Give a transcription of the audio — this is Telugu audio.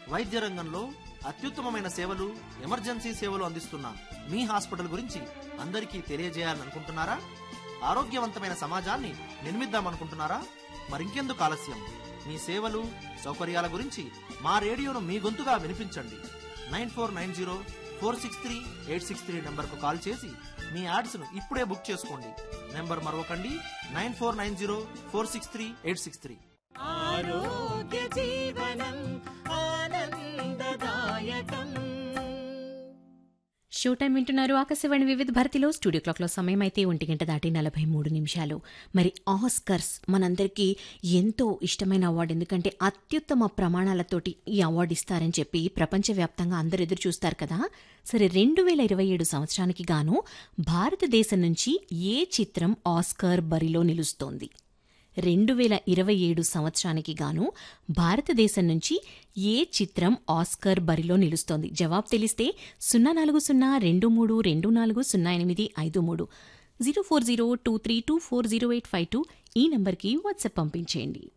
వైద్య రంగంలో అత్యుత్తమమైన సేవలు ఎమర్జెన్సీ సేవలు అందిస్తున్న మీ హాస్పిటల్ గురించి అందరికీ తెలియజేయాలనుకుంటున్నారా ఆరోగ్యవంతమైన సమాజాన్ని నిర్మిద్దామనుకుంటున్నారా మరింకెందుకు ఆలస్యం మీ సేవలు సౌకర్యాల గురించి మా రేడియోను మీ గొంతుగా వినిపించండి nine four nine zero four six three eight six three నెంబర్కు కాల్ చేసి మీ యాడ్స్ను ఇప్పుడే బుక్ చేసుకోండి నెంబర్ మరొకండి nine four nine zero four six three eight six three ఆరోగ్య జీవనం ఆనందదాయకం షో టైం వింటున్నారు ఆకాశవాణి వివిధ భారతిలో స్టూడియో క్లాక్లో సమయం అయితే ఒంటి గంట దాటి నలభై మూడు నిమిషాలు మరి ఆస్కర్స్ మనందరికీ ఎంతో ఇష్టమైన అవార్డు ఎందుకంటే అత్యుత్తమ ప్రమాణాలతోటి ఈ అవార్డు ఇస్తారని చెప్పి ప్రపంచవ్యాప్తంగా అందరు ఎదురు చూస్తారు కదా సరే రెండు వేల ఇరవై ఏడు సంవత్సరానికి గాను భారతదేశం నుంచి ఏ చిత్రం ఆస్కర్ బరిలో నిలుస్తోంది రెండు వేల ఇరవై ఏడు సంవత్సరానికి గాను భారతదేశం నుంచి ఏ చిత్రం ఆస్కర్ బరిలో నిలుస్తోంది జవాబు తెలిస్తే సున్నా నాలుగు సున్నా రెండు మూడు రెండు నాలుగు సున్నా ఎనిమిది ఐదు మూడు zero four zero two three two four zero eight five two ఈ నంబర్కి వాట్సాప్ పంపించేయండి